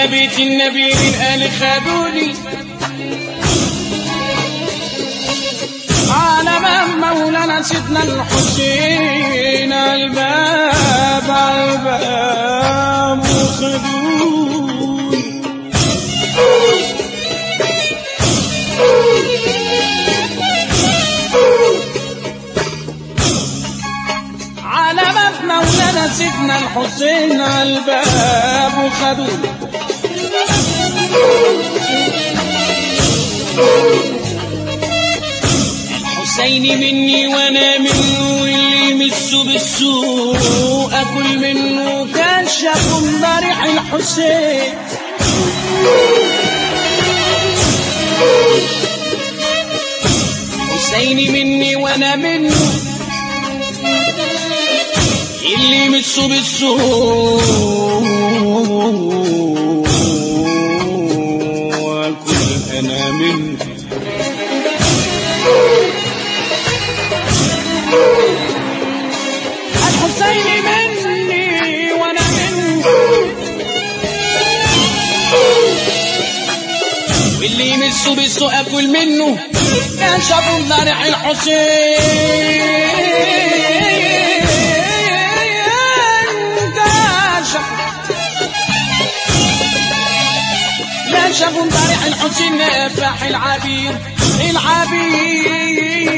على بيت النبي الآل خدوني على باب مولانا سيدنا الحسين الباب الباب وخدوني على باب مولانا سيدنا الحسين الباب وخدوني الحسين مني وانا منه واللي يمسه بالسوء اكل منه كشف ضريح الحسين حسين مني وانا منه اللي يمسه بالسوء واكل انا منه الحسين مني وانا منه واللي يمسه بالسوء اكل منه كان شاف ضارع الحسين كاشف لا شاف ضارع الحسين نفاح العبير العبير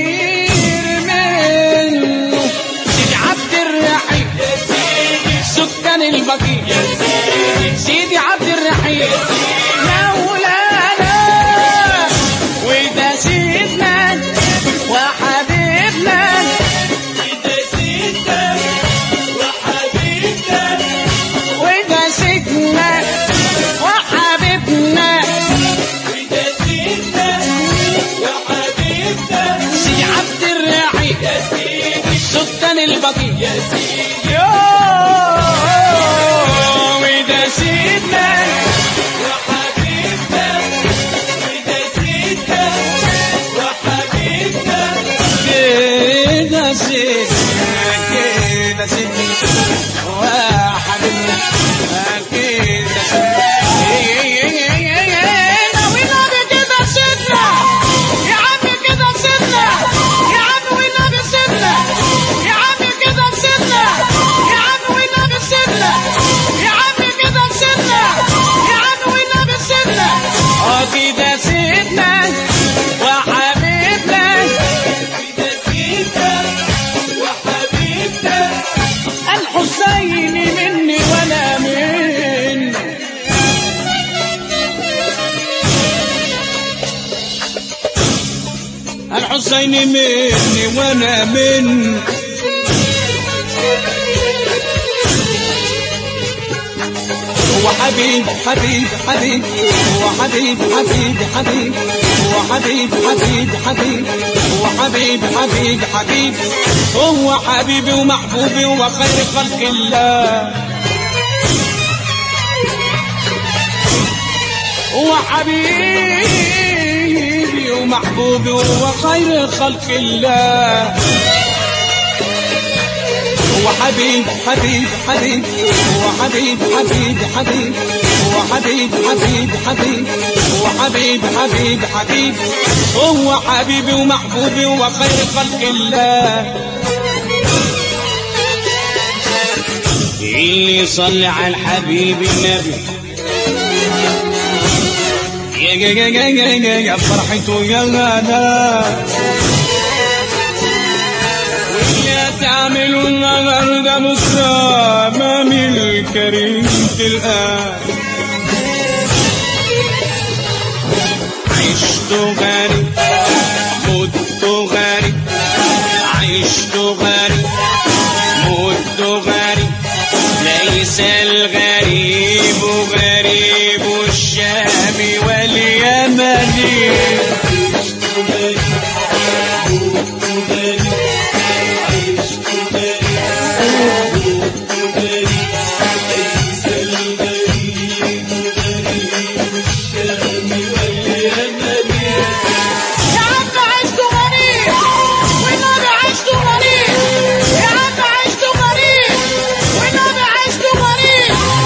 منه سيدي عبد الرحيم سكان البقيع سيدي عبد الرحيم مولانا وده سيدنا وحبيبنا وده سيدنا وحبيبنا سيدي عبد الرحيم سكان البقيع يوم وده سيدنا كده سيدنا كده سيدنا وحبيبنا كده سيدنا والنبي كده سيدنا يا عم كده سيدنا يا عم والنبي سيدنا يا عم كده سيدنا يا عم والنبي سيدنا يا عم كده سيدنا يا عم والنبي سيدنا اه كده سيدنا وحبيبنا الحسين مني وانا منه الحسين مني وانا منه هو حبيب حبيب حبيب هو حبيب حبيب حبيب هو حبيب حبيب حبيب هو حبيب حبيب حبيب هو حبيبي ومحبوبي وخير خلق الله هو حبيبي ومحبوبي وهو خير خلق الله هو حبيب حبيب حبيب هو حبيب حبيب حبيب هو حبيب حبيب حبيب هو حبيب حبيب حبيب هو حبيبي ومحبوبي وخير خلق الله اللي يصلي على الحبيب النبي يا يا يا يا يا يا يا فرحته يا غدا ويا تعملوا النهارده بكره امام الكريم الان عشت غريب مت غريب عشت غريب مت غريب ليس الغريب غريب الشام واليمن يا عم عشت غريب والنبي عشت غريب يا عم عشت غريب والنبي عشت غريب